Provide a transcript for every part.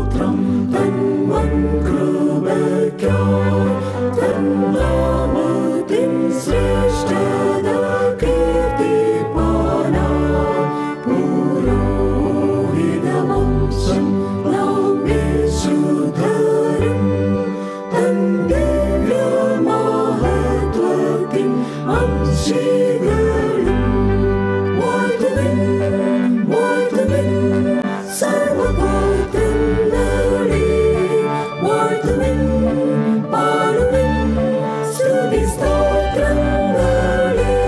സ്തോത്രം തൻ വൻ കൃപയ്ക്കായി തൻ നാമത്തിൻ ശ്രേഷ്ഠത കീർത്തിപ്പാനായി പുരോഹിതവംശം നാം വിശുദ്ധരും തൻ ദിവ്യമഹത്വത്തിൻ അംശികളും വാഴ്ത്തുവിൻ വാഴ്ത്തുവിൻ സർവഗോത്രങ്ങളെ വാഴ്ത്തുവിൻ പാടുവിൻ സ്തുതി സ്തോത്രങ്ങളെ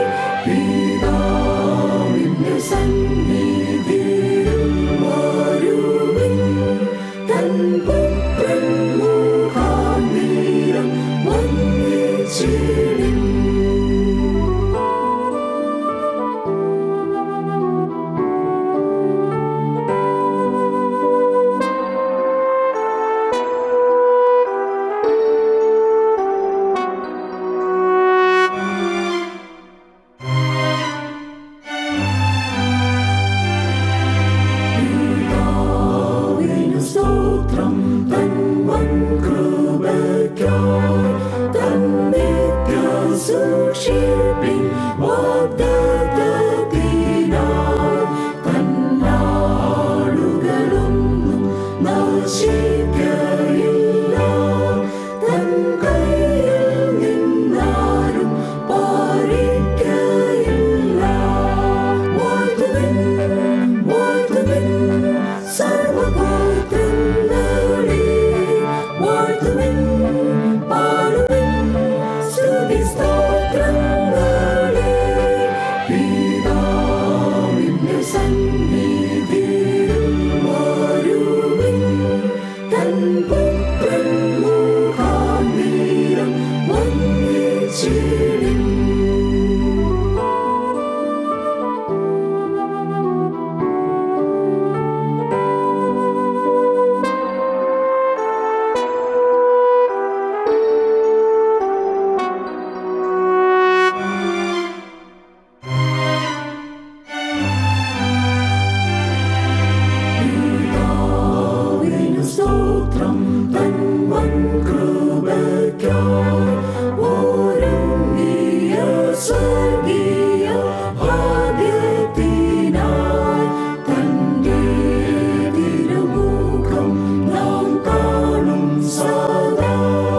പിതാവിന്റെ സന്നിധിയിൽ വരുവിൻ തൻ പുത്രൻ മുഖാന്തരം വന്ദിച്ചിടും പിതാവിനു സ്തോത്രം തൻ വൻ കൃപയ്ക്കായി തൻ നിത്യസൂക്ഷിപ്പിൻ വാഗ്ദത്തത്തിനായി തൻ നാളുകളൊന്നും നശിക്കയില്ല തൻ കയ്യിൽ നിന്നാരും പാലിക്കയില്ല വാഴ്ത്തുവിൻ വാഴ്ത്തുവിൻ സർവഗോത്രങ്ങളെ വാഴ്ത്തുവിൻ പാടുവിൻ സ്തുതി സ്തോത്രങ്ങളെ പിതാവിന്റെ സന്നിധിയിൽ വരുവിൻ തൻ പുത്രൻ മുഖാന്തരം വന്ദിച്ചിടും പിതാവിനു സ്തോത്രം തൻ വൻ കൃപയ്ക്കായി ഒരുങ്ങിയ സ്വർഗീയ ഭാഗ്യത്തിനായി തന്റെ തിരുമുഖം നാം കാണും സദാ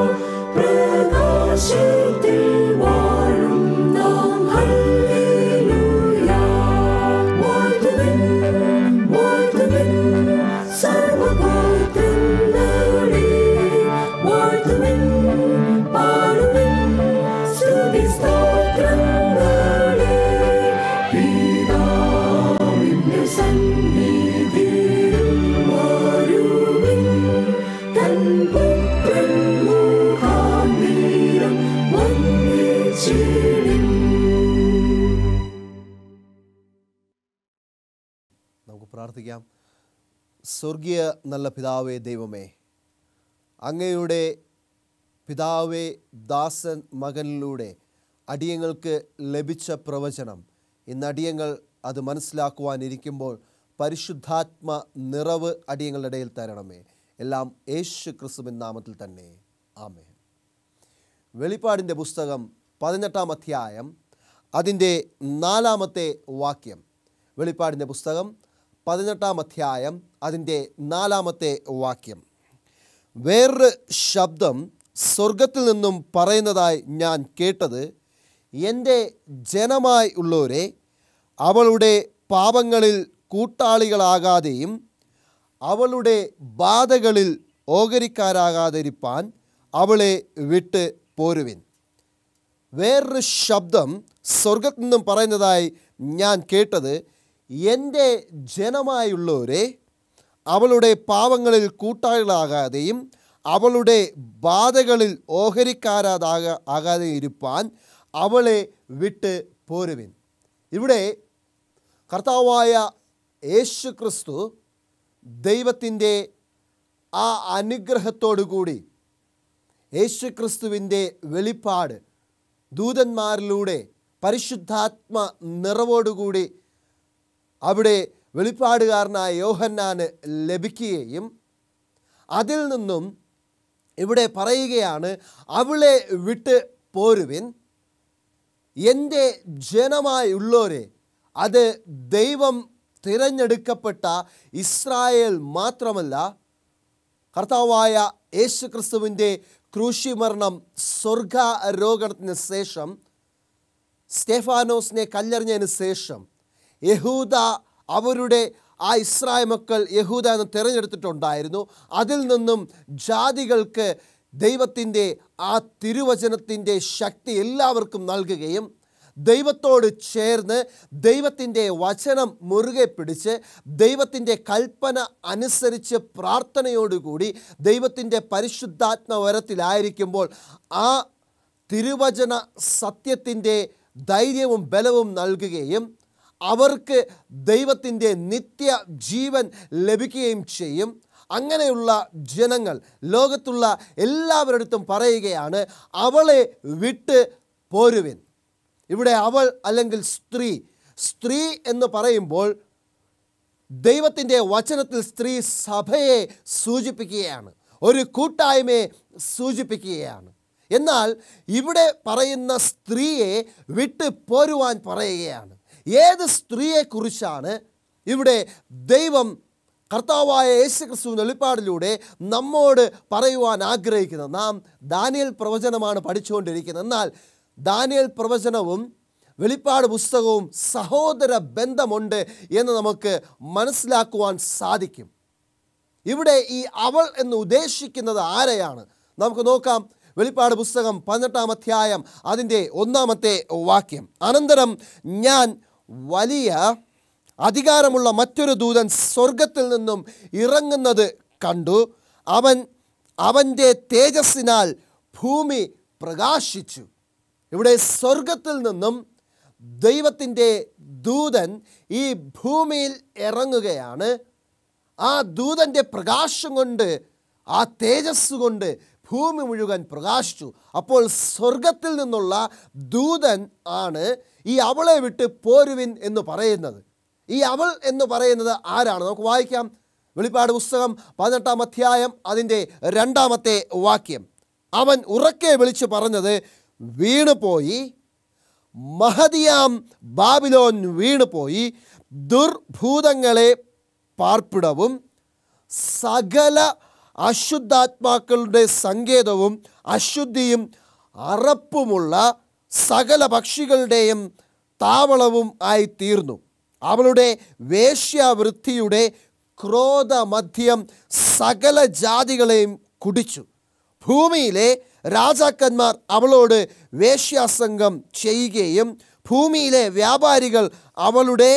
പ്രകാശത്തിൽ വാഴും നാം ഹല്ലേലൂയ വാഴ്ത്തുവിൻ വാഴ്ത്തുവിൻ സർവഗോത്രങ്ങളെ വാഴ്ത്തുവിൻ പാടുവിൻ സ്തുതി സ്തോത്രങ്ങളെ പിതാവിന്റെ സന്നിധിയിൽ വരുവിൻ തൻ പുത്രൻ മുഖാന്തരം വന്ദിച്ചിടും നമുക്ക് പ്രാർത്ഥിക്കാം സ്വർഗീയ നല്ല പിതാവേ ദൈവമേ അങ്ങയുടെ പിതാവേ ദാസൻ മകനിലൂടെ അടിയങ്ങൾക്ക് ലഭിച്ച പ്രവചനം ഇന്ന് അടിയങ്ങൾ അത് മനസ്സിലാക്കുവാനിരിക്കുമ്പോൾ പരിശുദ്ധാത്മ നിറവ് അടിയങ്ങളുടെ ഇടയിൽ തരണമേ എല്ലാം യേശു ക്രിസ്തുവിൻ നാമത്തിൽ തന്നെ ആമേ വെളിപ്പാടിൻ്റെ പുസ്തകം പതിനെട്ടാം അധ്യായം അതിൻ്റെ നാലാമത്തെ വാക്യം വെളിപ്പാടിൻ്റെ പുസ്തകം പതിനെട്ടാം അധ്യായം അതിൻ്റെ നാലാമത്തെ വാക്യം വേറൊരു ശബ്ദം സ്വർഗത്തിൽ നിന്നും പറയുന്നതായി ഞാൻ കേട്ടത് എൻ്റെ ജനമായി ഉള്ളവരെ അവളുടെ പാപങ്ങളിൽ കൂട്ടാളികളാകാതെയും അവളുടെ ബാധകളിൽ ഓഹരിക്കാരാകാതിരിപ്പാൻ അവളെ വിട്ട് പോരുവിൻ വേറൊരു ശബ്ദം സ്വർഗത്തിൽ നിന്നും പറയുന്നതായി ഞാൻ കേട്ടത് എൻ്റെ ജനമായുള്ളവരെ അവളുടെ പാവങ്ങളിൽ കൂട്ടാളികളാകാതെയും അവളുടെ ബാധകളിൽ ഓഹരിക്കാരാതാക ആകാതെ ഇരുപ്പാൻ അവളെ വിട്ട് പോരുവിൻ ഇവിടെ കർത്താവായ യേശു ക്രിസ്തു ദൈവത്തിൻ്റെ ആ അനുഗ്രഹത്തോടു കൂടി യേശു ക്രിസ്തുവിൻ്റെ വെളിപ്പാട് ദൂതന്മാരിലൂടെ പരിശുദ്ധാത്മ നിറവോടുകൂടി അവിടെ വെളിപ്പാടുകാരനായ യോഹന്നാന് ലഭിക്കുകയും അതിൽ നിന്നും ഇവിടെ പറയുകയാണ് അവളെ വിട്ട് പോരുവിൻ എൻ്റെ ജനമായുള്ളവരെ അത് ദൈവം തിരഞ്ഞെടുക്കപ്പെട്ട ഇസ്രായേൽ മാത്രമല്ല കർത്താവായ യേശു ക്രിസ്തുവിൻ്റെ ക്രൂശിമരണം സ്വർഗാരോഹണത്തിന് ശേഷം സ്റ്റെഫാനോസിനെ കല്ലെറിഞ്ഞതിന് ശേഷം യഹൂദ അവരുടെ ആ ഇസ്രായേൽ മക്കൾ യഹൂദ എന്ന് തിരഞ്ഞെടുത്തിട്ടുണ്ടായിരുന്നു അതിൽ നിന്നും ജാതികൾക്ക് ദൈവത്തിൻ്റെ ആ തിരുവചനത്തിൻ്റെ ശക്തി എല്ലാവർക്കും നൽകുകയും ദൈവത്തോട് ചേർന്ന് ദൈവത്തിൻ്റെ വചനം മുറുകെ പിടിച്ച് ദൈവത്തിൻ്റെ കൽപ്പന അനുസരിച്ച് പ്രാർത്ഥനയോടുകൂടി ദൈവത്തിൻ്റെ പരിശുദ്ധാത്മവരത്തിലായിരിക്കുമ്പോൾ ആ തിരുവചന സത്യത്തിൻ്റെ ധൈര്യവും ബലവും നൽകുകയും അവർക്ക് ദൈവത്തിൻ്റെ നിത്യ ജീവൻ ലഭിക്കുകയും ചെയ്യും അങ്ങനെയുള്ള ജനങ്ങൾ ലോകത്തുള്ള എല്ലാവരടുത്തും പറയുകയാണ് അവളെ വിട്ട് പോരുവിൻ ഇവിടെ അവൾ അല്ലെങ്കിൽ സ്ത്രീ സ്ത്രീ എന്ന് പറയുമ്പോൾ ദൈവത്തിൻ്റെ വചനത്തിൽ സ്ത്രീ സഭയെ സൂചിപ്പിക്കുകയാണ് ഒരു കൂട്ടായ്മയെ സൂചിപ്പിക്കുകയാണ് എന്നാൽ ഇവിടെ പറയുന്ന സ്ത്രീയെ വിട്ട് പോരുവാൻ പറയുകയാണ് ഏത് സ്ത്രീയെക്കുറിച്ചാണ് ഇവിടെ ദൈവം കർത്താവായ യേശു ക്രിസ്തു വെളിപ്പാടിലൂടെ നമ്മോട് പറയുവാൻ ആഗ്രഹിക്കുന്നത് നാം ദാനിയൽ പ്രവചനമാണ് പഠിച്ചുകൊണ്ടിരിക്കുന്നത് എന്നാൽ ദാനിയൽ പ്രവചനവും വെളിപ്പാട് പുസ്തകവും സഹോദര ബന്ധമുണ്ട് എന്ന് നമുക്ക് മനസ്സിലാക്കുവാൻ സാധിക്കും ഇവിടെ ഈ അവൾ എന്ന് ഉദ്ദേശിക്കുന്നത് ആരെയാണ് നമുക്ക് നോക്കാം വെളിപ്പാട് പുസ്തകം പതിനെട്ടാം അധ്യായം അതിൻ്റെ ഒന്നാമത്തെ വാക്യം അനന്തരം ഞാൻ വലിയ അധികാരമുള്ള മറ്റൊരു ദൂതൻ സ്വർഗത്തിൽ നിന്നും ഇറങ്ങുന്നത് കണ്ടു അവൻ അവൻ്റെ തേജസ്സിനാൽ ഭൂമി പ്രകാശിച്ചു ഇവിടെ സ്വർഗത്തിൽ നിന്നും ദൈവത്തിൻ്റെ ദൂതൻ ഈ ഭൂമിയിൽ ഇറങ്ങുകയാണ് ആ ദൂതൻ്റെ പ്രകാശം കൊണ്ട് ആ തേജസ് കൊണ്ട് ഭൂമി മുഴുവൻ പ്രകാശിച്ചു അപ്പോൾ സ്വർഗത്തിൽ നിന്നുള്ള ദൂതൻ ആണ് ഈ അവളെ വിട്ട് പോരുവിൻ എന്ന് പറയുന്നത് ഈ അവൾ എന്ന് പറയുന്നത് ആരാണ് നമുക്ക് വായിക്കാം വെളിപ്പാട് പുസ്തകം പതിനെട്ടാം അധ്യായം അതിൻ്റെ രണ്ടാമത്തെ വാക്യം അവൻ ഉറക്കെ വിളിച്ചു പറഞ്ഞത് വീണുപോയി മഹതിയാം ബാബിലോൻ വീണുപോയി ദുർഭൂതങ്ങളെ പാർപ്പിടവും സകല അശുദ്ധാത്മാക്കളുടെ സങ്കേതവും അശുദ്ധിയും അറപ്പുമുള്ള സകല പക്ഷികളുടെയും താവളവും ആയി തീർന്നു അവളുടെ വേശ്യാവൃത്തിയുടെ ക്രോധമധ്യം സകല ജാതികളെയും കുടിച്ചു ഭൂമിയിലെ രാജാക്കന്മാർ അവളോട് വേശ്യാസംഗം ചെയ്യുകയും ഭൂമിയിലെ വ്യാപാരികൾ അവളുടെ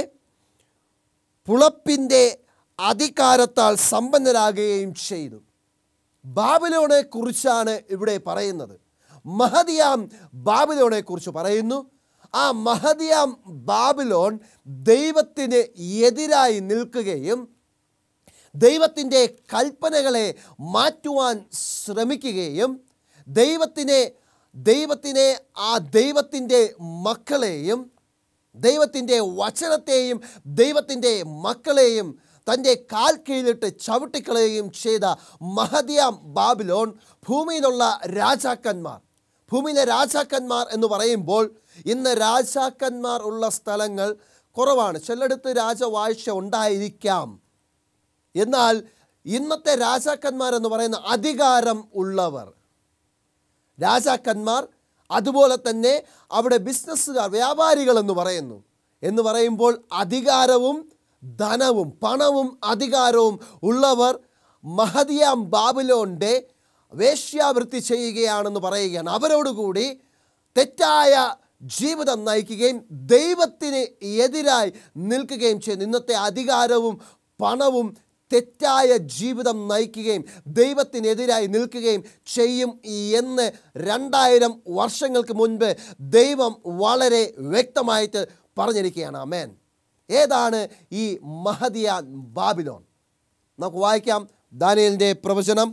പുളപ്പിൻ്റെ അധികാരത്താൽ സമ്പന്നരാകുകയും ചെയ്തു ബാബിലോണെ കുറിച്ചാണ് ഇവിടെ പറയുന്നത് മഹദിയാം ബാബിലോണെ കുറിച്ച് പറയുന്നു ആ മഹദിയാം ബാബിലോൺ ദൈവത്തിന് എതിരായി നിൽക്കുകയും ദൈവത്തിൻ്റെ കൽപ്പനകളെ മാറ്റുവാൻ ശ്രമിക്കുകയും ദൈവത്തിനെ ദൈവത്തിനെ ആ ദൈവത്തിൻ്റെ മക്കളെയും ദൈവത്തിൻ്റെ വചനത്തെയും ദൈവത്തിൻ്റെ മക്കളെയും തൻ്റെ കാൽ കീഴിലിട്ട് ചവിട്ടിക്കളയുകയും ചെയ്ത മഹദിയാം ബാബിലോൺ ഭൂമിയിലുള്ള രാജാക്കന്മാർ ഭൂമിയിലെ രാജാക്കന്മാർ എന്ന് പറയുമ്പോൾ ഇന്ന് രാജാക്കന്മാർ ഉള്ള സ്ഥലങ്ങൾ കുറവാണ് ചിലയിടത്ത് രാജവാഴ്ച ഉണ്ടായിരിക്കാം എന്നാൽ ഇന്നത്തെ രാജാക്കന്മാരെന്ന് പറയുന്ന അധികാരം ഉള്ളവർ രാജാക്കന്മാർ അതുപോലെ തന്നെ അവിടെ ബിസിനസ്സുകാർ വ്യാപാരികൾ എന്ന് പറയുന്നു എന്ന് പറയുമ്പോൾ അധികാരവും ധനവും പണവും അധികാരവും ഉള്ളവർ മഹദിയാം ബാബിലോൻ്റെ വേശ്യാവൃത്തി ചെയ്യുകയാണെന്ന് പറയുകയാണ് അവരോടുകൂടി തെറ്റായ ജീവിതം നയിക്കുകയും ദൈവത്തിന് എതിരായി നിൽക്കുകയും ചെയ്യുന്നു ഇന്നത്തെ അധികാരവും പണവും തെറ്റായ ജീവിതം നയിക്കുകയും ദൈവത്തിനെതിരായി നിൽക്കുകയും ചെയ്യും എന്ന് രണ്ടായിരം വർഷങ്ങൾക്ക് മുൻപ് ദൈവം വളരെ വ്യക്തമായിട്ട് പറഞ്ഞിരിക്കുകയാണ് അമേൻ ഏതാണ് ഈ മഹദിയ ബാബിലോൺ നമുക്ക് വായിക്കാം ദാനിയലിൻ്റെ പ്രവചനം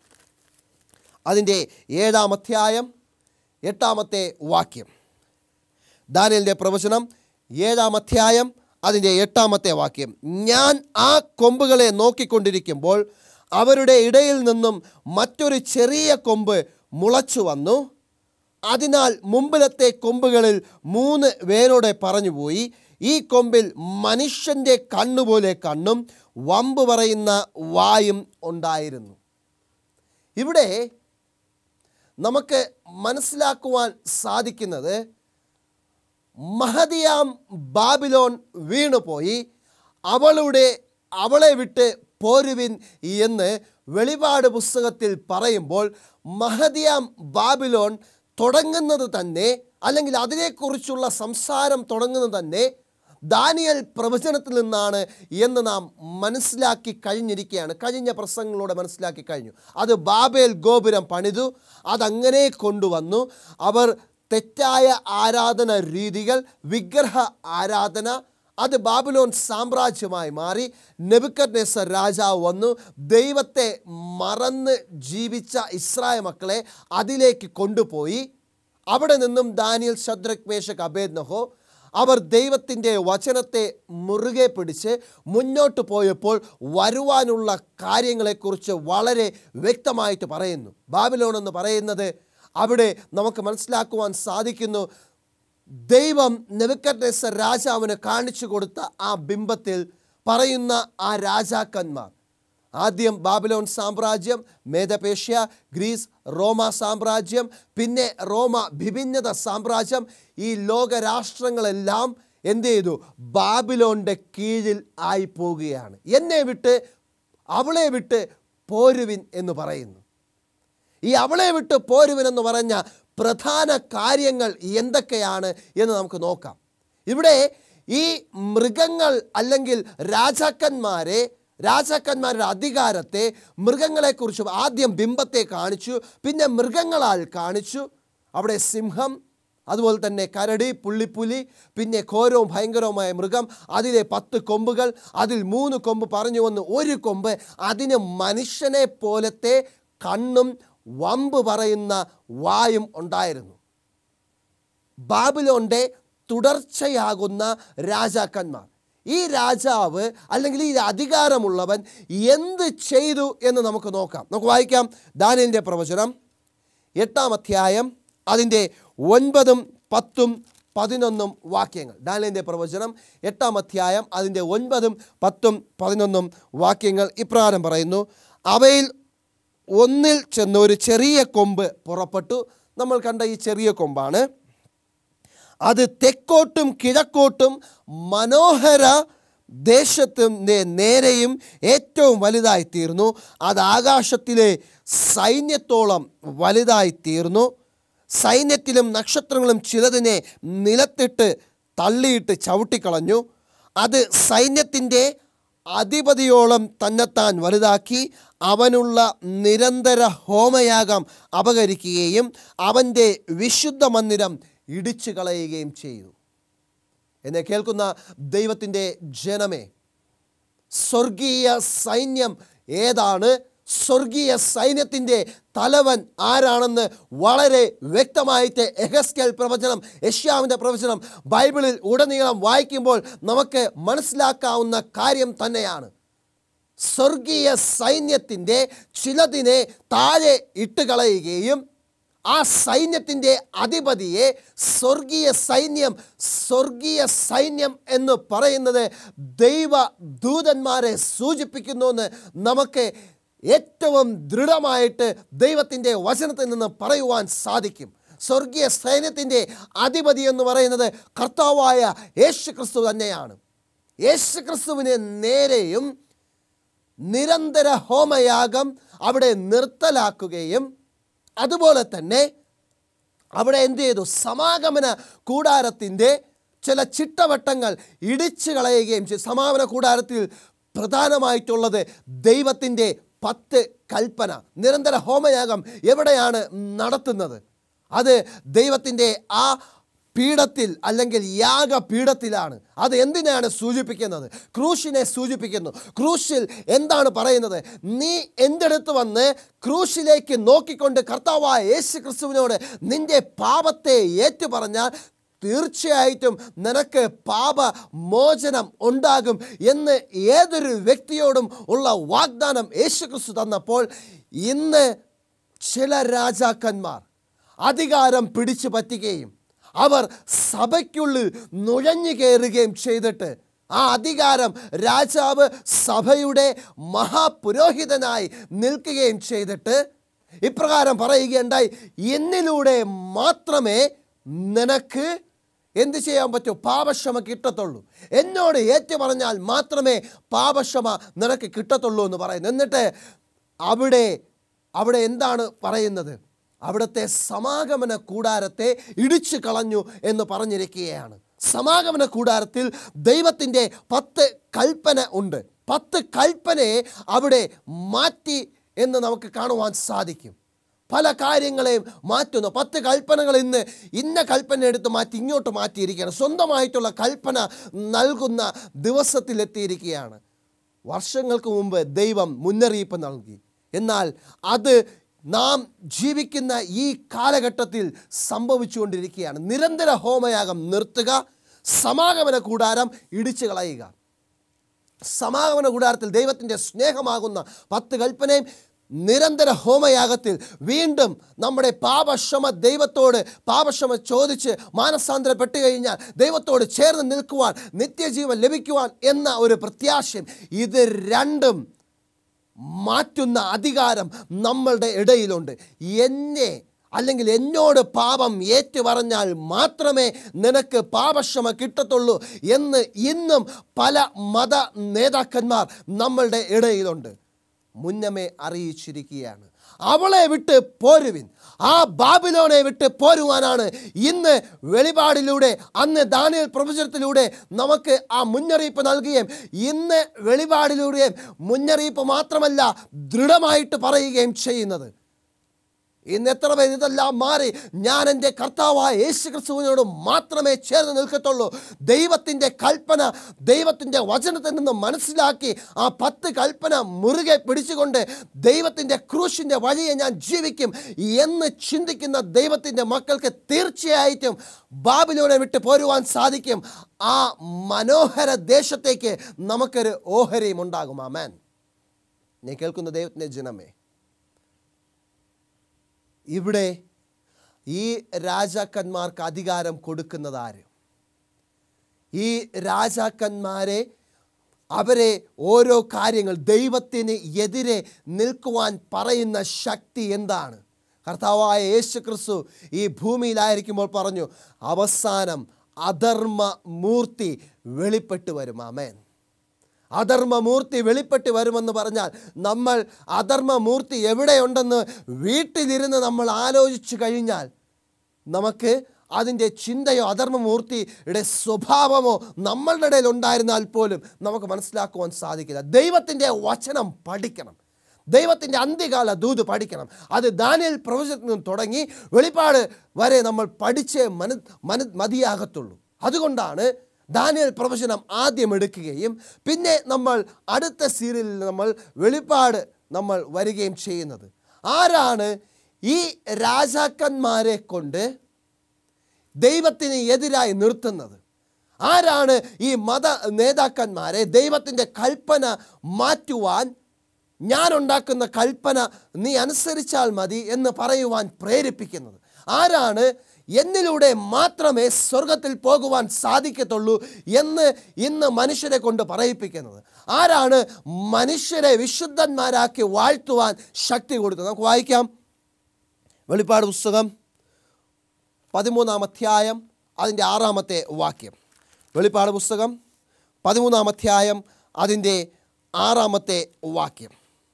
അതിൻ്റെ ഏഴാം അധ്യായം എട്ടാമത്തെ വാക്യം ദാനിയലിൻ്റെ പ്രവചനം ഏഴാം അധ്യായം അതിൻ്റെ എട്ടാമത്തെ വാക്യം ഞാൻ ആ കൊമ്പുകളെ നോക്കിക്കൊണ്ടിരിക്കുമ്പോൾ അവരുടെ ഇടയിൽ നിന്നും മറ്റൊരു ചെറിയ കൊമ്പ് മുളച്ചു വന്നു അതിനാൽ മുമ്പിലത്തെ കൊമ്പുകളിൽ മൂന്ന് വേരോടെ പറഞ്ഞുപോയി ഈ കൊമ്പിൽ മനുഷ്യൻ്റെ കണ്ണുപോലെ കണ്ണും വമ്പ് പറയുന്ന വായും ഉണ്ടായിരുന്നു ഇവിടെ നമുക്ക് മനസ്സിലാക്കുവാൻ സാധിക്കുന്നത് മഹദിയാം ബാബിലോൺ വീണുപോയി അവളുടെ അവളെ വിട്ട് പോരുവിൻ എന്ന് വെളിപാട് പുസ്തകത്തിൽ പറയുമ്പോൾ മഹദിയാം ബാബിലോൺ തുടങ്ങുന്നത് തന്നെ അല്ലെങ്കിൽ അതിനെക്കുറിച്ചുള്ള സംസാരം തുടങ്ങുന്നത് തന്നെ ദാനിയൽ പ്രവചനത്തിൽ നിന്നാണ് എന്ന് നാം മനസ്സിലാക്കി കഴിഞ്ഞിരിക്കുകയാണ് കഴിഞ്ഞ പ്രസംഗങ്ങളോടെ മനസ്സിലാക്കി കഴിഞ്ഞു അത് ബാബേൽ ഗോപുരം പണിതു അതങ്ങനെ കൊണ്ടുവന്നു അവർ തെറ്റായ ആരാധന രീതികൾ വിഗ്രഹ ആരാധന അത് ബാബിലോൺ സാമ്രാജ്യമായി മാറി നെബുക്കദ്നേസർ രാജാവ് വന്നു ദൈവത്തെ മറന്ന് ജീവിച്ച ഇസ്രായേൽ മക്കളെ അതിലേക്ക് കൊണ്ടുപോയി അവിടെ നിന്നും ദാനിയൽ ശദ്രക് മേശക് അബേദ്നഹോ അവർ ദൈവത്തിൻ്റെ വചനത്തെ മുറുകെ പിടിച്ച് മുന്നോട്ട് പോയപ്പോൾ വരുവാനുള്ള കാര്യങ്ങളെക്കുറിച്ച് വളരെ വ്യക്തമായിട്ട് പറയുന്നു ബാബിലോൺ എന്ന് പറയുന്നത് അവിടെ നമുക്ക് മനസ്സിലാക്കുവാൻ സാധിക്കുന്നു ദൈവം നെബുക്കദ്നേസർ രാജാവിന് കാണിച്ചു കൊടുത്ത ആ ബിംബത്തിൽ പറയുന്ന ആ രാജാക്കന്മാർ ആദ്യം ബാബിലോൺ സാമ്രാജ്യം മേധപേഷ്യ ഗ്രീസ് റോമ സാമ്രാജ്യം പിന്നെ റോമ വിഭിന്നത സാമ്രാജ്യം ഈ ലോകരാഷ്ട്രങ്ങളെല്ലാം എന്ത് ചെയ്തു ബാബിലോണിൻ്റെ കീഴിൽ ആയി പോവുകയാണ് എന്നെ വിട്ട് അവളെ വിട്ട് പോരുവിൻ എന്ന് പറയുന്നു ഈ അവളെ വിട്ട് പോരുവിനെന്ന് പറഞ്ഞ പ്രധാന കാര്യങ്ങൾ എന്തൊക്കെയാണ് എന്ന് നമുക്ക് നോക്കാം ഇവിടെ ഈ മൃഗങ്ങൾ അല്ലെങ്കിൽ രാജാക്കന്മാരെ രാജാക്കന്മാരുടെ അധികാരത്തെ മൃഗങ്ങളെക്കുറിച്ച് ആദ്യം ബിംബത്തെ കാണിച്ചു പിന്നെ മൃഗങ്ങളാൽ കാണിച്ചു അവിടെ സിംഹം അതുപോലെ തന്നെ കരടി പുള്ളിപ്പുലി പിന്നെ ഘോരവും ഭയങ്കരവുമായ മൃഗം അതിലെ പത്ത് കൊമ്പുകൾ അതിൽ മൂന്ന് കൊമ്പ് പറഞ്ഞു വന്ന് ഒരു കൊമ്പ് അതിന് മനുഷ്യനെ പോലത്തെ കണ്ണും വമ്പ് പറയുന്ന വായും ഉണ്ടായിരുന്നു ബാബിലോന്റെ തുടർച്ചയാകുന്ന രാജാക്കന്മാർ ഈ രാജാവ് അല്ലെങ്കിൽ ഈ അധികാരമുള്ളവൻ എന്ത് ചെയ്തു എന്ന് നമുക്ക് നോക്കാം നമുക്ക് വായിക്കാം ദാനിയലിൻ്റെ പ്രവചനം എട്ടാം അധ്യായം അതിൻ്റെ ഒൻപതും പത്തും പതിനൊന്നും വാക്യങ്ങൾ ദാനിയലിൻ്റെ പ്രവചനം എട്ടാം അധ്യായം അതിൻ്റെ ഒൻപതും പത്തും പതിനൊന്നും വാക്യങ്ങൾ ഇപ്രകാരം പറയുന്നു അവയിൽ ഒന്നിൽ ചെന്ന് ഒരു ചെറിയ കൊമ്പ് പുറപ്പെട്ടു നമ്മൾ കണ്ട ഈ ചെറിയ കൊമ്പാണ് അത് തെക്കോട്ടും കിഴക്കോട്ടും മനോഹര ദേശത്തിൻ്റെ നേരെയും ഏറ്റവും വലുതായി തീർന്നു അത് ആകാശത്തിലെ സൈന്യത്തോളം വലുതായി തീർന്നു സൈന്യത്തിലും നക്ഷത്രങ്ങളും ചിലതിനെ നിലത്തിട്ട് തള്ളിയിട്ട് ചവിട്ടിക്കളഞ്ഞു അത് സൈന്യത്തിൻ്റെ അധിപതിയോളം തന്നെത്താൻ വലുതാക്കി അവനുള്ള നിരന്തര ഹോമയാഗം അപകരിക്കുകയും അവൻ്റെ വിശുദ്ധ മന്ദിരം ഇടിച്ചു കളയുകയും ചെയ്തു എന്നെ കേൾക്കുന്ന ദൈവത്തിൻ്റെ ജനമേ സ്വർഗീയ സൈന്യം ഏതാണ് സ്വർഗീയ സൈന്യത്തിൻ്റെ തലവൻ ആരാണെന്ന് വളരെ വ്യക്തമായിട്ട് എഹസ്കേൽ പ്രവചനം യഷ്യാവിൻ്റെ പ്രവചനം ബൈബിളിൽ ഉടനീളം വായിക്കുമ്പോൾ നമുക്ക് മനസ്സിലാക്കാവുന്ന കാര്യം തന്നെയാണ് സ്വർഗീയ സൈന്യത്തിൻ്റെ ചിലതിനെ താഴെ ഇട്ടുകളയുകയും ആ സൈന്യത്തിൻ്റെ അധിപതിയെ സ്വർഗീയ സൈന്യം സ്വർഗീയ സൈന്യം എന്ന് പറയുന്നത് ദൈവ ദൂതന്മാരെ സൂചിപ്പിക്കുന്നു എന്ന് നമുക്ക് ഏറ്റവും ദൃഢമായിട്ട് ദൈവത്തിൻ്റെ വചനത്തിൽ നിന്ന് പറയുവാൻ സാധിക്കും സ്വർഗീയ സൈന്യത്തിൻ്റെ അധിപതി എന്ന് പറയുന്നത് കർത്താവായ യേശു ക്രിസ്തു തന്നെയാണ് യേശു ക്രിസ്തുവിന് നേരെയും നിരന്തര ഹോമയാഗം അവിടെ നിർത്തലാക്കുകയും അതുപോലെ തന്നെ അവിടെ എന്ത് ചെയ്തു സമാഗമന കൂടാരത്തിൻ്റെ ചില ചിട്ടവട്ടങ്ങൾ ഇടിച്ചു കളയുകയും ചെയ്തു സമാഗമന കൂടാരത്തിൽ പ്രധാനമായിട്ടുള്ളത് ദൈവത്തിൻ്റെ പത്ത് കൽപ്പന നിരന്തര ഹോമയാഗം എവിടെയാണ് നടത്തുന്നത് അത് ദൈവത്തിൻ്റെ ആ പീഠത്തിൽ അല്ലെങ്കിൽ യാഗപീഠത്തിലാണ് അത് എന്തിനാണ് സൂചിപ്പിക്കുന്നത് ക്രൂശിനെ സൂചിപ്പിക്കുന്നു ക്രൂശിൽ എന്താണ് പറയുന്നത് നീ എൻ്റെ അടുത്ത് വന്ന് ക്രൂശിലേക്ക് നോക്കിക്കൊണ്ട് കർത്താവായ യേശു ക്രിസ്തുവിനോട് നിന്റെ പാപത്തെ ഏറ്റുപറഞ്ഞാൽ തീർച്ചയായിട്ടും നിനക്ക് പാപമോചനം ഉണ്ടാകും എന്ന് ഏതൊരു വ്യക്തിയോടും ഉള്ള വാഗ്ദാനം യേശുക്രിസ്തു തന്നപ്പോൾ ഇന്ന് ചില രാജാക്കന്മാർ അധികാരം പിടിച്ചു പറ്റുകയും അവർ സഭയ്ക്കുള്ളിൽ നുഴഞ്ഞു കയറുകയും ചെയ്തിട്ട് ആ അധികാരം രാജാവ് സഭയുടെ മഹാപുരോഹിതനായി നിൽക്കുകയും ചെയ്തിട്ട് ഇപ്രകാരം പറയുകയുണ്ടായി എന്നിലൂടെ മാത്രമേ നിനക്ക് എന്ത് ചെയ്യാൻ പറ്റൂ പാപക്ഷമ കിട്ടത്തുള്ളൂ എന്നോട് ഏറ്റു പറഞ്ഞാൽ മാത്രമേ പാപക്ഷമ നിനക്ക് കിട്ടത്തുള്ളൂ എന്ന് പറയുന്നു എന്നിട്ട് അവിടെ അവിടെ എന്താണ് പറയുന്നത് അവിടുത്തെ സമാഗമന കൂടാരത്തെ ഇടിച്ചു കളഞ്ഞു എന്ന് പറഞ്ഞിരിക്കുകയാണ് സമാഗമന കൂടാരത്തിൽ ദൈവത്തിൻ്റെ പത്ത് കൽപ്പന ഉണ്ട് പത്ത് കൽപ്പനയെ അവിടെ മാറ്റി എന്ന് നമുക്ക് കാണുവാൻ സാധിക്കും പല കാര്യങ്ങളെയും മാറ്റുന്നു പത്ത് കൽപ്പനകൾ ഇന്ന് ഇന്ന കൽപ്പന എടുത്ത് മാറ്റി ഇങ്ങോട്ട് മാറ്റിയിരിക്കുകയാണ് സ്വന്തമായിട്ടുള്ള കൽപ്പന നൽകുന്ന ദിവസത്തിലെത്തിയിരിക്കുകയാണ് വർഷങ്ങൾക്ക് മുമ്പ് ദൈവം മുന്നറിയിപ്പ് നൽകി എന്നാൽ അത് നാം ജീവിക്കുന്ന ഈ കാലഘട്ടത്തിൽ സംഭവിച്ചുകൊണ്ടിരിക്കുകയാണ് നിരന്തര ഹോമയാഗം നിർത്തുക സമാഗമന കൂടാരം ഇടിച്ചു കളയുക സമാഗമന കൂടാരത്തിൽ ദൈവത്തിൻ്റെ സ്നേഹമാകുന്ന പത്ത് കൽപ്പനയും നിരന്തര ഹോമയാഗത്തിൽ വീണ്ടും നമ്മുടെ പാപക്ഷമ ദൈവത്തോട് പാപക്ഷമ ചോദിച്ച് മാനസാന്തരപ്പെട്ട് കഴിഞ്ഞാൽ ദൈവത്തോട് ചേർന്ന് നിൽക്കുവാൻ നിത്യജീവൻ ലഭിക്കുവാൻ എന്ന ഒരു പ്രത്യാശയും ഇത് രണ്ടും മാറ്റുന്ന അധികാരം നമ്മളുടെ ഇടയിലുണ്ട് എന്നെ അല്ലെങ്കിൽ എന്നോട് പാപം ഏറ്റു പറഞ്ഞാൽ മാത്രമേ നിനക്ക് പാപക്ഷമ കിട്ടത്തുള്ളൂ എന്ന് ഇന്നും പല മത നേതാക്കന്മാർ നമ്മളുടെ ഇടയിലുണ്ട് മുന്നമേ അറിയിച്ചിരിക്കുകയാണ് അവളെ വിട്ട് പോരുവിൻ ആ ബാബിലോണെ വിട്ട് പോരുവാനാണ് ഇന്ന് വെളിപാടിലൂടെ അന്ന് ദാനിയൽ പ്രവചനത്തിലൂടെ നമുക്ക് ആ മുന്നറിയിപ്പ് നൽകുകയും ഇന്ന് വെളിപാടിലൂടെയും മുന്നറിയിപ്പ് മാത്രമല്ല ദൃഢമായിട്ട് പറയുകയും ചെയ്യുന്നത് ഇന്ന് എത്ര പേര് ഇതെല്ലാം മാറി ഞാൻ എൻ്റെ കർത്താവായ യേശു ക്രിസ്തുവിനോട് മാത്രമേ ചേർന്ന് നിൽക്കത്തുള്ളൂ ദൈവത്തിൻ്റെ കൽപ്പന ദൈവത്തിൻ്റെ വചനത്തിൽ നിന്ന് മനസ്സിലാക്കി ആ പത്ത് കൽപ്പന മുറുകെ പിടിച്ചുകൊണ്ട് ദൈവത്തിൻ്റെ ക്രൂശിൻ്റെ വഴിയെ ഞാൻ ജീവിക്കും എന്ന് ചിന്തിക്കുന്ന ദൈവത്തിൻ്റെ മക്കൾക്ക് തീർച്ചയായിട്ടും ബാബിലോനെ വിട്ട് പോരുവാൻ സാധിക്കും ആ മനോഹര ദേശത്തേക്ക് നമുക്കൊരു ഓഹരിയും ഉണ്ടാകും ആമേൻ നീ കേൾക്കുന്ന ദൈവത്തിൻ്റെ ജനമേ ഇവിടെ ഈ രാജാക്കന്മാർക്ക് അധികാരം കൊടുക്കുന്നത് ആര് ഈ രാജാക്കന്മാരെ അവരെ ഓരോ കാര്യങ്ങൾ ദൈവത്തിന് എതിരെ നിൽക്കുവാൻ പറയുന്ന ശക്തി എന്താണ് കർത്താവായ യേശു ക്രിസ്തു ഈ ഭൂമിയിലായിരിക്കുമ്പോൾ പറഞ്ഞു അവസാനം അധർമ്മ മൂർത്തി വെളിപ്പെട്ട് വരും ആമേൻ അധർമ്മമൂർത്തി വെളിപ്പെട്ട് വരുമെന്ന് പറഞ്ഞാൽ നമ്മൾ അധർമ്മമൂർത്തി എവിടെയുണ്ടെന്ന് വീട്ടിലിരുന്ന് നമ്മൾ ആലോചിച്ചു കഴിഞ്ഞാൽ നമുക്ക് അതിൻ്റെ ചിന്തയോ അധർമ്മമൂർത്തിയുടെ സ്വഭാവമോ നമ്മളുടെ ഇടയിൽ ഉണ്ടായിരുന്നാൽ പോലും നമുക്ക് മനസ്സിലാക്കുവാൻ സാധിക്കില്ല ദൈവത്തിൻ്റെ വചനം പഠിക്കണം ദൈവത്തിൻ്റെ അന്ത്യകാല ദൂത് പഠിക്കണം അത് ദാനിയൽ പ്രവചനത്തിൽ നിന്ന് തുടങ്ങി വെളിപ്പാട് വരെ നമ്മൾ പഠിച്ചേ മന മന മതിയാകത്തുള്ളൂ അതുകൊണ്ടാണ് ദാനിയൽ പ്രവചനം ആദ്യം എടുക്കുകയും പിന്നെ നമ്മൾ അടുത്ത സീരിയലിൽ നമ്മൾ വെളിപ്പാട് നമ്മൾ വരികയും ചെയ്യുന്നത് ആരാണ് ഈ രാജാക്കന്മാരെ കൊണ്ട് ദൈവത്തിന് എതിരായി നിർത്തുന്നത് ആരാണ് ഈ മത നേതാക്കന്മാരെ ദൈവത്തിൻ്റെ കൽപ്പന മാറ്റുവാൻ ഞാൻ ഉണ്ടാക്കുന്ന കൽപ്പന നീ അനുസരിച്ചാൽ മതി എന്ന് പറയുവാൻ പ്രേരിപ്പിക്കുന്നത് ആരാണ് എന്നിലൂടെ മാത്രമേ സ്വർഗത്തിൽ പോകുവാൻ സാധിക്കത്തുള്ളൂ എന്ന് ഇന്ന് മനുഷ്യരെ കൊണ്ട് പറയിപ്പിക്കുന്നത് ആരാണ് മനുഷ്യരെ വിശുദ്ധന്മാരാക്കി വാഴ്ത്തുവാൻ ശക്തി കൊടുക്കുന്നത് നമുക്ക് വായിക്കാം വെളിപ്പാട് പുസ്തകം പതിമൂന്നാം അധ്യായം അതിൻ്റെ ആറാമത്തെ വാക്യം വെളിപ്പാട് പുസ്തകം പതിമൂന്നാം അധ്യായം അതിൻ്റെ ആറാമത്തെ വാക്യം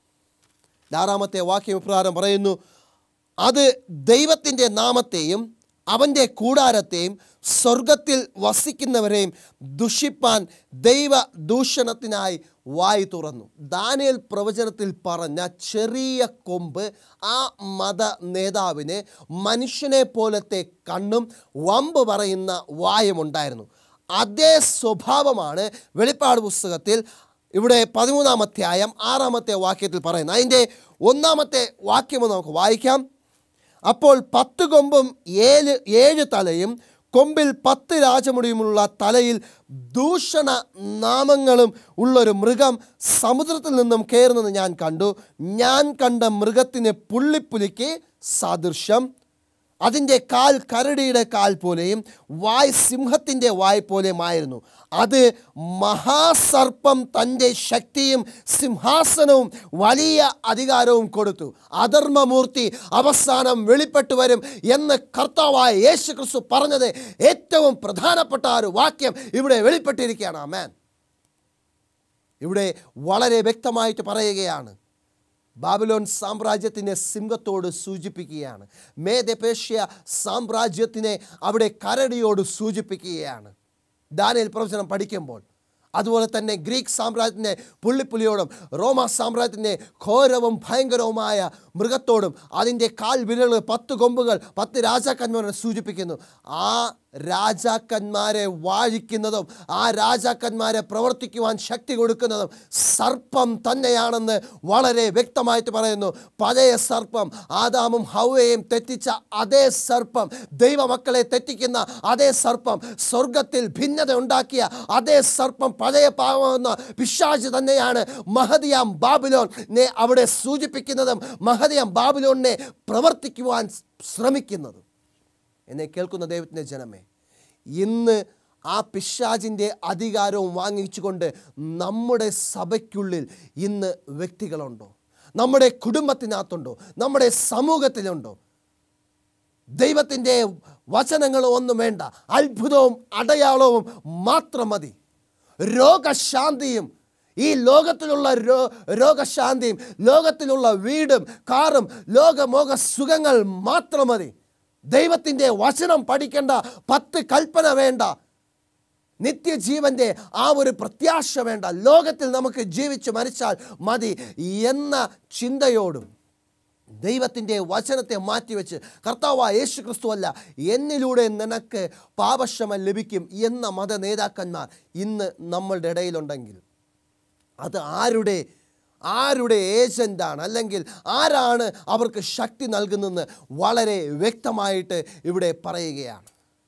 ആറാമത്തെ വാക്യം ഇപ്രകാരം പറയുന്നു അത് ദൈവത്തിൻ്റെ നാമത്തെയും അവൻ്റെ കൂടാരത്തെയും സ്വർഗത്തിൽ വസിക്കുന്നവരെയും ദുഷിപ്പാൻ ദൈവ ദൂഷണത്തിനായി വായി തുറന്നു ദാനിയൽ പ്രവചനത്തിൽ പറഞ്ഞ ചെറിയ കൊമ്പ് ആ മത നേതാവിന് മനുഷ്യനെ പോലത്തെ കണ്ണും വമ്പ് പറയുന്ന വായുമുണ്ടായിരുന്നു അതേ സ്വഭാവമാണ് വെളിപ്പാട് പുസ്തകത്തിൽ ഇവിടെ പതിമൂന്നാം അധ്യായം ആറാമത്തെ വാക്യത്തിൽ പറയുന്നത് അതിൻ്റെ ഒന്നാമത്തെ വാക്യം നമുക്ക് വായിക്കാം അപ്പോൾ പത്ത് കൊമ്പും ഏഴ് ഏഴ് തലയും കൊമ്പിൽ പത്ത് രാജമുടിയുമുള്ള തലയിൽ ദൂഷണ നാമങ്ങളും ഉള്ളൊരു മൃഗം സമുദ്രത്തിൽ നിന്നും കയറുന്നത് ഞാൻ കണ്ടു ഞാൻ കണ്ട മൃഗത്തിന് പുള്ളിപ്പുലിക്ക് സാദൃശ്യം അതിൻ്റെ കാൽ കരടിയുടെ കാൽ പോലെയും വായ് സിംഹത്തിൻ്റെ വായ് പോലെയുമായിരുന്നു അത് മഹാസർപ്പം തൻ്റെ ശക്തിയും സിംഹാസനവും വലിയ അധികാരവും കൊടുത്തു അധർമ്മമൂർത്തി അവസാനം വെളിപ്പെട്ടു വരും എന്ന് കർത്താവായ യേശു ക്രിസ്തു പറഞ്ഞത് ഏറ്റവും പ്രധാനപ്പെട്ട ആ ഒരു വാക്യം ഇവിടെ വെളിപ്പെട്ടിരിക്കുകയാണ് ആമേൻ ഇവിടെ വളരെ വ്യക്തമായിട്ട് പറയുകയാണ് ബാബിലോൺ സാമ്രാജ്യത്തിൻ്റെ സിംഹത്തോട് സൂചിപ്പിക്കുകയാണ് മേദപേഷ്യ സാമ്രാജ്യത്തിനെ അവിടെ കരടിയോട് സൂചിപ്പിക്കുകയാണ് ദാനിയൽ പ്രവചനം പഠിക്കുമ്പോൾ അതുപോലെ തന്നെ ഗ്രീക്ക് സാമ്രാജ്യത്തിൻ്റെ പുള്ളിപ്പുലിയോടും റോമ സാമ്രാജ്യത്തിൻ്റെ ഘോരവും ഭയങ്കരവുമായ മൃഗത്തോടും അതിൻ്റെ കാൽ വിരലുകൾ പത്ത് കൊമ്പുകൾ പത്ത് രാജാക്കന്മാരെ സൂചിപ്പിക്കുന്നു ആ രാജാക്കന്മാരെ വാഴിക്കുന്നതും ആ രാജാക്കന്മാരെ പ്രവർത്തിക്കുവാൻ ശക്തി കൊടുക്കുന്നതും സർപ്പം തന്നെയാണെന്ന് വളരെ വ്യക്തമായിട്ട് പറയുന്നു പഴയ സർപ്പം ആദാമും ഹൗവയും തെറ്റിച്ച അതേ സർപ്പം ദൈവമക്കളെ തെറ്റിക്കുന്ന അതേ സർപ്പം സ്വർഗത്തിൽ ഭിന്നത ഉണ്ടാക്കിയ അതേ സർപ്പം പഴയ പാവമെന്ന പിശാച് തന്നെയാണ് മഹദിയാം ബാബിലോനെ അവിടെ സൂചിപ്പിക്കുന്നതും മഹദിയാം ബാബിലോണിനെ പ്രവർത്തിക്കുവാൻ ശ്രമിക്കുന്നതും എന്നെ കേൾക്കുന്ന ദൈവത്തിൻ്റെ ജനമേ ഇന്ന് ആ പിശാചിൻ്റെ അധികാരവും വാങ്ങിച്ചുകൊണ്ട് നമ്മുടെ സഭയ്ക്കുള്ളിൽ ഇന്ന് വ്യക്തികളുണ്ടോ നമ്മുടെ കുടുംബത്തിനകത്തുണ്ടോ നമ്മുടെ സമൂഹത്തിലുണ്ടോ ദൈവത്തിൻ്റെ വചനങ്ങളും ഒന്നും വേണ്ട അത്ഭുതവും അടയാളവും മാത്രം മതി രോഗശാന്തിയും ഈ ലോകത്തിലുള്ള രോ രോഗശാന്തിയും ലോകത്തിലുള്ള വീടും കാറും ലോകമോക സുഖങ്ങൾ മാത്രം മതി ദൈവത്തിൻ്റെ വചനം പഠിക്കേണ്ട പത്ത് കൽപ്പന വേണ്ട നിത്യജീവൻ്റെ ആ ഒരു പ്രത്യാശ വേണ്ട ലോകത്തിൽ നമുക്ക് ജീവിച്ച് മരിച്ചാൽ മതി എന്ന ചിന്തയോടും ദൈവത്തിൻ്റെ വചനത്തെ മാറ്റിവെച്ച് കർത്താവായ യേശു ക്രിസ്തു അല്ല എന്നിലൂടെ നിനക്ക് പാപക്ഷമ ലഭിക്കും എന്ന മത നേതാക്കന്മാർ ഇന്ന് നമ്മളുടെ ഇടയിലുണ്ടെങ്കിൽ അത് ആരുടെ ആരുടെ ഏജൻ്റാണ് അല്ലെങ്കിൽ ആരാണ് അവർക്ക് ശക്തി നൽകുന്നതെന്ന് വളരെ വ്യക്തമായിട്ട് ഇവിടെ പറയുകയാണ്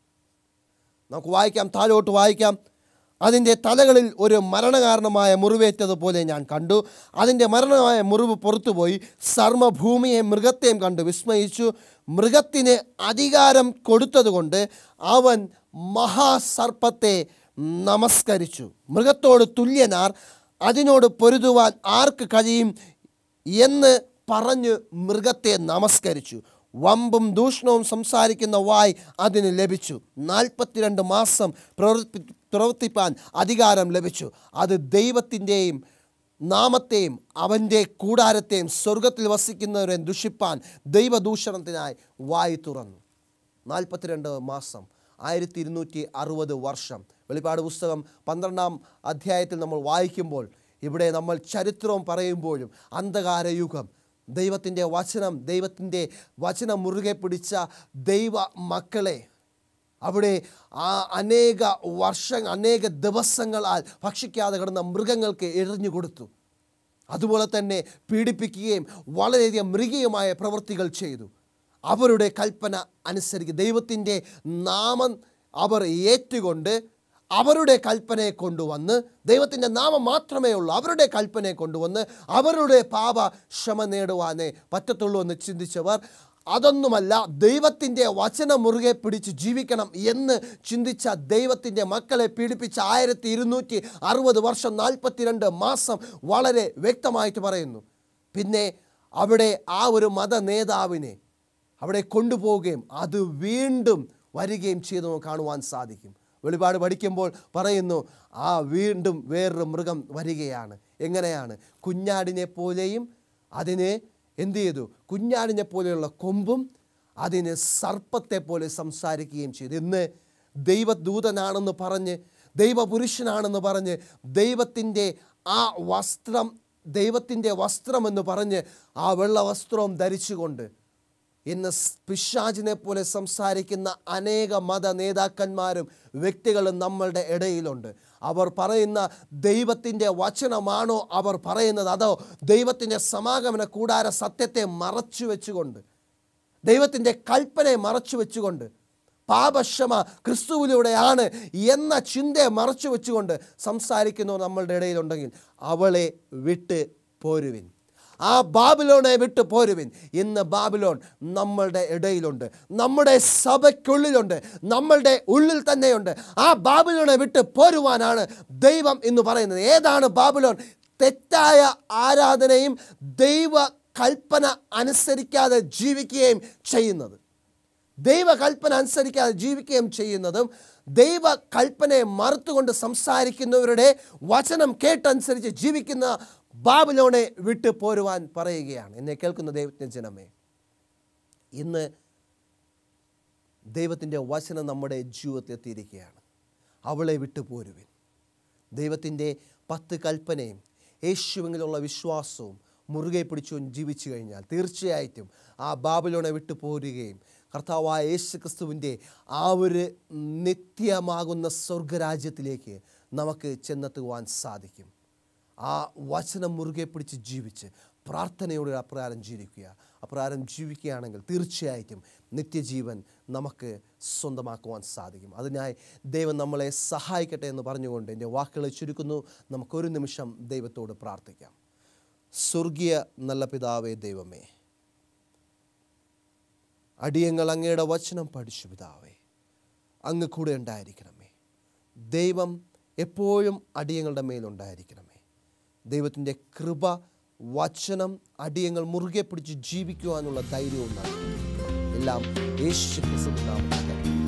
നമുക്ക് വായിക്കാം താഴോട്ട് വായിക്കാം അതിൻ്റെ തലകളിൽ ഒരു മരണകാരണമായ മുറിവേറ്റതുപോലെ ഞാൻ കണ്ടു അതിൻ്റെ മരണമായ മുറിവ് പുറത്തുപോയി സർമ്മഭൂമിയെ മൃഗത്തെയും കണ്ടു വിസ്മയിച്ചു മൃഗത്തിന് അധികാരം കൊടുത്തതുകൊണ്ട് അവൻ മഹാസർപ്പത്തെ നമസ്കരിച്ചു മൃഗത്തോട് തുല്യനാർ അതിനോട് പൊരുതുവാൻ ആർക്ക് കഴിയും എന്ന് പറഞ്ഞ് മൃഗത്തെ നമസ്കരിച്ചു വമ്പും ദൂഷണവും സംസാരിക്കുന്ന വായ് അതിന് ലഭിച്ചു നാൽപ്പത്തിരണ്ട് മാസം പ്രവർത്തി പ്രവർത്തിപ്പാൻ അധികാരം ലഭിച്ചു അത് ദൈവത്തിൻ്റെയും നാമത്തെയും അവൻ്റെ കൂടാരത്തെയും സ്വർഗത്തിൽ വസിക്കുന്നവരെ ദുഷിപ്പാൻ ദൈവദൂഷണത്തിനായി വായി തുറന്നു നാൽപ്പത്തിരണ്ട് മാസം ആയിരത്തി ഇരുന്നൂറ്റി അറുപത് വർഷം വെളിപ്പാട് പുസ്തകം പന്ത്രണ്ടാം അധ്യായത്തിൽ നമ്മൾ വായിക്കുമ്പോൾ ഇവിടെ നമ്മൾ ചരിത്രവും പറയുമ്പോഴും അന്ധകാരയുഗം ദൈവത്തിൻ്റെ വചനം ദൈവത്തിൻ്റെ വചനം മുറുകെ പിടിച്ച ദൈവ മക്കളെ അവിടെ ആ അനേക വർഷം അനേക ദിവസങ്ങളാൽ ഭക്ഷിക്കാതെ കിടന്ന മൃഗങ്ങൾക്ക് എറിഞ്ഞു കൊടുത്തു അതുപോലെ തന്നെ പീഡിപ്പിക്കുകയും വളരെയധികം മൃഗീയമായ പ്രവൃത്തികൾ ചെയ്തു അവരുടെ കൽപ്പന അനുസരിക്കുക ദൈവത്തിൻ്റെ നാമം അവർ ഏറ്റുകൊണ്ട് അവരുടെ കൽപ്പനയെ കൊണ്ടുവന്ന് ദൈവത്തിൻ്റെ നാമം മാത്രമേ ഉള്ളൂ അവരുടെ കൽപ്പനയെ കൊണ്ടുവന്ന് അവരുടെ പാപ ക്ഷമ നേടുവാനേ പറ്റത്തുള്ളൂ എന്ന് ചിന്തിച്ചവർ അതൊന്നുമല്ല ദൈവത്തിൻ്റെ വചനം മുറുകെ പിടിച്ച് ജീവിക്കണം എന്ന് ചിന്തിച്ച ദൈവത്തിൻ്റെ മക്കളെ പീഡിപ്പിച്ച ആയിരത്തി ഇരുന്നൂറ്റി അറുപത് വർഷം നാൽപ്പത്തിരണ്ട് മാസം വളരെ വ്യക്തമായിട്ട് പറയുന്നു പിന്നെ അവിടെ ആ ഒരു മത നേതാവിനെ അവിടെ കൊണ്ടുപോവുകയും അത് വീണ്ടും വരികയും ചെയ്തു നമുക്ക് കാണുവാൻ സാധിക്കും വെളിപാട് പഠിക്കുമ്പോൾ പറയുന്നു ആ വീണ്ടും വേറൊരു മൃഗം വരികയാണ് എങ്ങനെയാണ് കുഞ്ഞാടിനെ പോലെയും അതിനെ എന്ത് ചെയ്തു കുഞ്ഞാടിനെ പോലെയുള്ള കൊമ്പും അതിന് സർപ്പത്തെ പോലെ സംസാരിക്കുകയും ചെയ്തു ഇന്ന് ദൈവദൂതനാണെന്ന് പറഞ്ഞ് ദൈവപുരുഷനാണെന്ന് പറഞ്ഞ് ദൈവത്തിൻ്റെ ആ വസ്ത്രം ദൈവത്തിൻ്റെ വസ്ത്രമെന്ന് പറഞ്ഞ് ആ വെള്ള വസ്ത്രവും ധരിച്ചുകൊണ്ട് ഇന്ന് പിശാചിനെ പോലെ സംസാരിക്കുന്ന അനേക മത നേതാക്കന്മാരും വ്യക്തികളും നമ്മളുടെ ഇടയിലുണ്ട് അവർ പറയുന്ന ദൈവത്തിൻ്റെ വചനമാണോ അവർ പറയുന്നത് അതോ ദൈവത്തിൻ്റെ സമാഗമന കൂടാര സത്യത്തെ മറച്ചു വെച്ചുകൊണ്ട് ദൈവത്തിൻ്റെ കൽപ്പനയെ മറച്ചു വെച്ചുകൊണ്ട് പാപക്ഷമ ക്രിസ്തുവിലൂടെയാണ് എന്ന ചിന്തയെ മറച്ചു വെച്ചുകൊണ്ട് സംസാരിക്കുന്നു നമ്മളുടെ ഇടയിലുണ്ടെങ്കിൽ അവളെ വിട്ട് പോരുവിൻ ആ ബാബിലോണെ വിട്ട് പോരുവിൻ ഇന്ന് ബാബിലോൺ നമ്മളുടെ ഇടയിലുണ്ട് നമ്മുടെ സഭയ്ക്കുള്ളിലുണ്ട് നമ്മളുടെ ഉള്ളിൽ തന്നെയുണ്ട് ആ ബാബിലോണെ വിട്ട് പോരുവാനാണ് ദൈവം എന്ന് പറയുന്നത് ഏതാണ് ബാബിലോൺ തെറ്റായ ആരാധനയും ദൈവ കൽപ്പന അനുസരിക്കാതെ ജീവിക്കുകയും ചെയ്യുന്നത് ദൈവകൽപ്പന അനുസരിക്കാതെ ജീവിക്കുകയും ചെയ്യുന്നതും ദൈവ കൽപ്പനയെ മറുത്തുകൊണ്ട് സംസാരിക്കുന്നവരുടെ വചനം കേട്ടനുസരിച്ച് ജീവിക്കുന്ന ബാബിലോണെ വിട്ടു പോരുവാൻ പറയുകയാണ് എന്നെ കേൾക്കുന്ന ദൈവത്തിൻ്റെ ജനമേ ഇന്ന് ദൈവത്തിൻ്റെ വചനം നമ്മുടെ ജീവിതത്തിൽ എത്തിയിരിക്കുകയാണ് അവളെ വിട്ടു പോരുവിൻ ദൈവത്തിൻ്റെ പത്ത് കൽപ്പനയും യേശുവിലുള്ള വിശ്വാസവും മുറുകെ പിടിച്ചു ജീവിച്ചു കഴിഞ്ഞാൽ തീർച്ചയായിട്ടും ആ ബാബിലോണെ വിട്ടു പോരുകയും കർത്താവായ യേശു ക്രിസ്തുവിൻ്റെ ആ ഒരു നിത്യമാകുന്ന സ്വർഗരാജ്യത്തിലേക്ക് നമുക്ക് ചെന്നെത്തുവാൻ സാധിക്കും ആ വചനം മുറുകെ പിടിച്ച് ജീവിച്ച് പ്രാർത്ഥനയോടെ അപ്രകാരം ജീവിക്കുക അപ്രകാരം ജീവിക്കുകയാണെങ്കിൽ തീർച്ചയായിട്ടും നിത്യജീവൻ നമുക്ക് സ്വന്തമാക്കുവാൻ സാധിക്കും അതിനായി ദൈവം നമ്മളെ സഹായിക്കട്ടെ എന്ന് പറഞ്ഞുകൊണ്ട് എൻ്റെ വാക്കുകളെ ചുരുക്കുന്നു നമുക്കൊരു നിമിഷം ദൈവത്തോട് പ്രാർത്ഥിക്കാം സ്വർഗീയ നല്ല പിതാവേ ദൈവമേ അടിയങ്ങൾ അങ്ങയുടെ വചനം പഠിച്ചു പിതാവേ അങ്ങ് കൂടെ ഉണ്ടായിരിക്കണമേ ദൈവം എപ്പോഴും അടിയങ്ങളുടെ മേലുണ്ടായിരിക്കണമേ ദൈവത്തിൻ്റെ കൃപ വചനം അടിയങ്ങൾ മുറുകെ പിടിച്ച് ജീവിക്കുവാനുള്ള ധൈര്യവും നൽകി എല്ലാം യേശു ക്രിസ്തുവിൻ നാമത്തിൽ തന്നെ.